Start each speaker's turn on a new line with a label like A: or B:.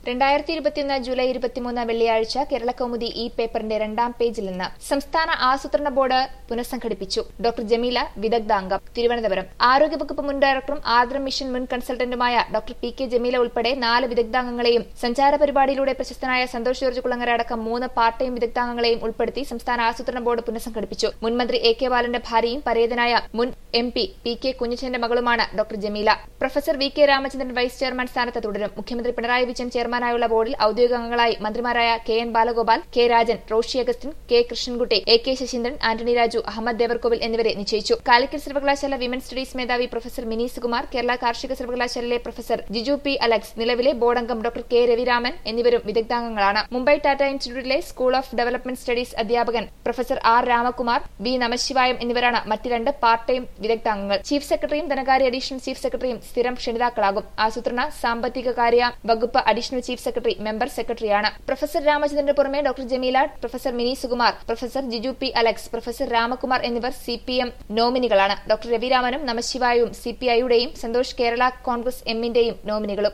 A: രണ്ടായിരത്തി ഇരുപത്തിയൊന്ന് ജൂലൈ ഇരുപത്തിമൂന്ന് വെള്ളിയാഴ്ച കേരള കൗമുദി ഈ പേപ്പറിന്റെ രണ്ടാം പേജിൽ നിന്ന് സംസ്ഥാന ആസൂത്രണ ബോർഡ് പുനഃസംഘടിപ്പിച്ചു ഡോക്ടർ ജമീല വിദഗ്ധാംഗം തിരുവനന്തപുരം ആരോഗ്യവകുപ്പ് മുൻ ഡയറക്ടറും ആർദ്രം മിഷൻ മുൻ കൺസൾട്ടന്റുമായ ഡോക്ടർ പി കെ ജമീല ഉൾപ്പെടെ നാല് വിദഗ്ധാംഗങ്ങളെയും സഞ്ചാര പരിപാടിയിലൂടെ പ്രശസ്തനായ സന്തോഷ് ജോർജ് കുളങ്ങര അടക്കം മൂന്ന് പാർട്ട് ടൈം വിദഗ്ധാംഗങ്ങളെയും ഉൾപ്പെടുത്തി സംസ്ഥാന ആസൂത്രണ ബോർഡ് പുനഃസംഘടിപ്പിച്ചു മുൻ മന്ത്രി എ കെ ബാലന്റെ ഭാര്യയും പരേതനായ മുൻ എം പി പി കെ കുഞ്ഞച്ചന്റെ മകളുമാണ് doctor Jameela professor V K Ramachandran vice chairman സ്ഥാനത്ത് തുടരും മുഖ്യമന്ത്രി പിണറായി വിജയൻ ചെയർമാനായുള്ള ബോർഡിൽ ഔദ്യോഗിക അംഗങ്ങളായി മന്ത്രിമാരായ K N Balagopal K Rajan Roshi Augustine K Krishnankutty A K Saseendran Antony Raju Ahammed Devarkovil എന്നിവരെ നിശ്ചയിച്ചു കാലിക്കറ്റ് സർവകലാശാല വിമൻ സ്റ്റഡീസ് മേധാവി പ്രൊഫസർ മിനി സുകുമാർ കേരള കാർഷിക സർവകലാശാലയിലെ പ്രൊഫസർ ജിജു പി അലക്സ് നിലവിലെ ബോർഡ് അംഗം ഡോക്ടർ കെ രവിരാമൻ എന്നിവരും വിദഗ്ധാംഗങ്ങളാണ് മുംബൈ ടാറ്റ ഇൻസ്റ്റിറ്റ്യൂട്ടിലെ സ്കൂൾ ഓഫ് ഡെവലപ്മെന്റ് സ്റ്റഡീസ് അധ്യാപകൻ professor R Ramakumar B Namasivayam എന്നിവരാണ് മറ്റ് രണ്ട് പാർട്ട് ടൈം വിദഗ്ധാംഗങ്ങൾ ചീഫ് സെക്രട്ടറിയും ധനകാര്യ അഡീഷണൽ ചീഫ് സെക്രട്ടറിയും സ്ഥിരം ക്ഷണിതാക്കളാകും ആസൂത്രണ സാമ്പത്തിക കാര്യ വകുപ്പ് അഡീഷണൽ ചീഫ് സെക്രട്ടറി മെമ്പർ സെക്രട്ടറിയാണ് പ്രൊഫസർ രാമചന്ദ്രന് പുറമെ doctor Jameela professor Mini Sukumar professor Jiju P Alex professor Ramakumar എന്നിവർ സി പി എം നോമിനികളാണ് ഡോക്ടർ രവിരാമനും നമശിവായവും സി പി ഐയുടെയും സന്തോഷ് കേരള കോൺഗ്രസ് എമ്മിന്റെയും നോമിനികളും